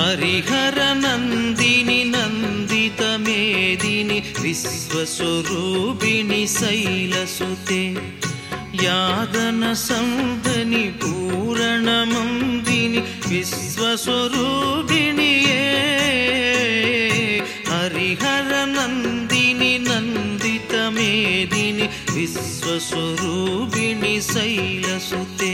ಹರಿಹರ ನಂದಿನಿ ನಂದಿತ ಮೇದಿನಿ ವಿಶ್ವಸ್ವರೂಪಿಣಿ ಶೈಲಸುತೆ ಯಾದನ ಸಂದನಿ ಪೂರಣ ಮಂದಿನಿ ವಿಶ್ವಸ್ವರೂಪಿಣಿಯೇ ಹರಿಹರ ನಂದಿನಿ ನಂದಿತ ಮೇದಿನಿ ವಿಶ್ವಸ್ವರೂಪಿಣಿ ಶೈಲಸುತೆ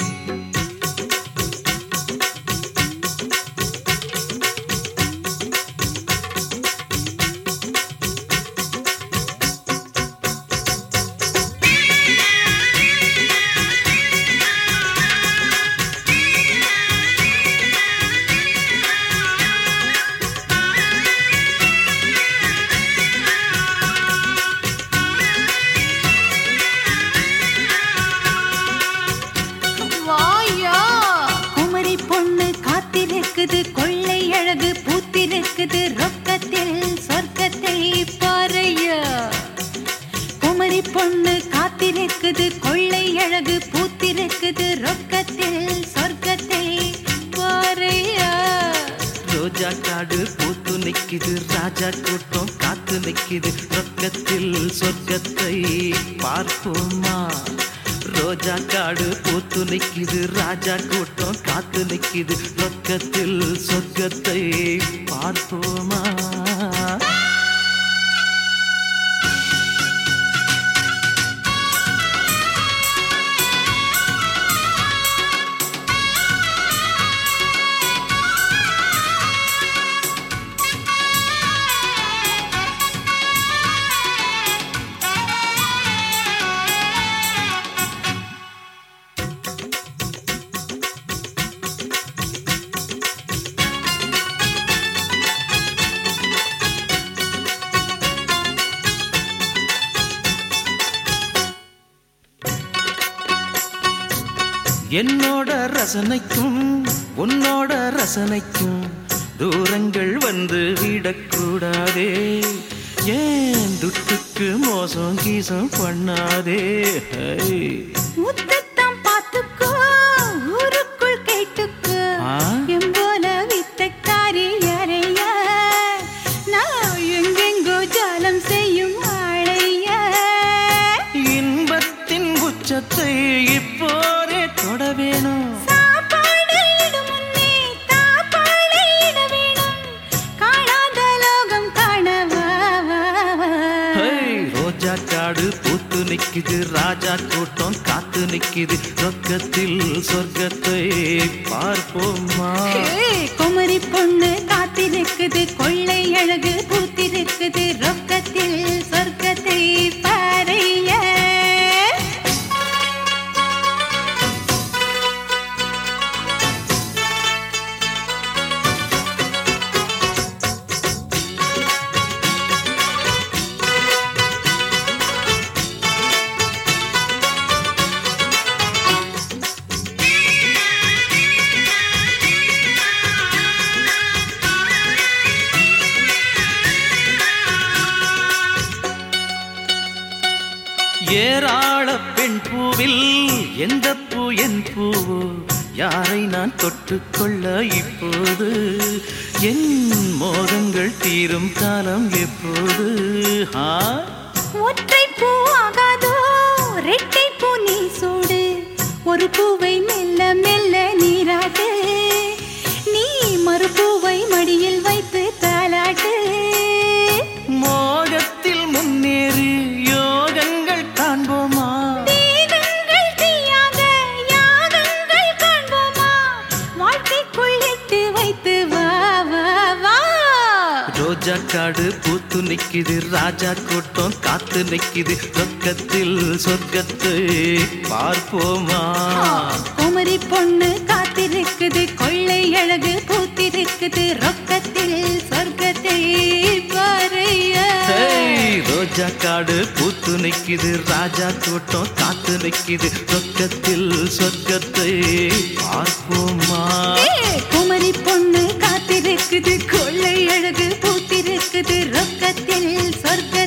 வாயா குமரி பொண்ணு காத்திருக்குது கொள்ளை அழகு பூத்திருக்குது ரொக்கத்தில் சொர்க்கத்தை பாறையா குமரி பொண்ணு காத்திருக்குது கொள்ளை அழகு பூத்திருக்குது ரொக்கத்தில் சொர்க்கத்தை பாறையா ரோஜா காடு பூத்து நிக்குது ராஜா கூட்டம் காத்து நிக்குது ரொக்கத்தில் சொர்க்கத்தை பார்ப்போமா ரோஜா காடு பூத்து நிக்குது ராஜா கூட்டம் காத்து நிக்குது ரொக்கத்தில் சொர்க்கத்தை பார்ப்போமா என்னோட ரசனைக்கும் உன்னோட ரசனைக்கும் தூரங்கள் வந்து விடக்கூடாதே ஏன் துட்டுக்கு மோசம் கீசம் பண்ணாதே ஹை. முத்தத்தம் பார்த்துக்கோ ஊருக்குள் கேட்டுக்கோ ஆ? எம்போல வித்தக்காரி யாரையா நான் எங்கெங்கோ ஜாலம் செய்யும் ஆளையா இன்பத்தின் உச்சத்தை இப்போதே தொட வேணும் சாப்பாடு இடும் முன்னே தாப்பாடு இட வேணும் காணாத லோகம் காணவா வா, வா. ஹை, ரோஜா காடு பூத்து நிக்குது ராஜா கூட்டம் காத்து நிக்குது ரொக்கத்தில் சொர்க்கத்தை பார்ப்போமா ஏய், குமரி பொண்ணு காத்திருக்குது கொள்ளை அழகு பூத்திருக்குது ரொக்கத்தில் சொர்க்கத்தை பாறைய ஏராள பெண் பூவில் எந்த பூ என் பூவோ யாரை நான் தொட்டுக்கொள்ள இப்போது என் மோகங்கள் தீரும் காலம் எப்போது ஆ ஒற்றை பூ ஆகாதோ ரெட்டை பூ நீ சூடு ஒரு பூவை மெல்ல மெல்ல நீராட்டு நீ மறுபூவை மடியில் வைத்து தாலாட்டு மோகத்தில் முன்னேறி யோகங்கள் காண்போமா தீகங்கள் தீயாக யாகங்கள் காண்போமா வாழ்க்கைக்குள் எட்டு வைத்து வா வா வா ரோஜா காடு பூத்து நிக்குது ராஜா கூட்டம் காத்து நிக்குது ரொக்கத்தில் சொர்க்கத்தை பார்ப்போமா குமரி பொண்ணு காத்திருக்குது கொள்ளை அழகு பூத்திருக்குது ரொக்கத்தில் சொர்க்கத்தை பாறையா ஹேய், ரோஜா காடு பூத்து நிக்குது ராஜா கூட்டம் காத்து நிக்குது ரொக்கத்தில் சொர்க்கத்தை பார்ப்போமா ஏய், குமரி பொண்ணு காத்திருக்குது கொள்ளை அழகு பூத்திருக்குது ரொக்கத்தில் சொர்க்க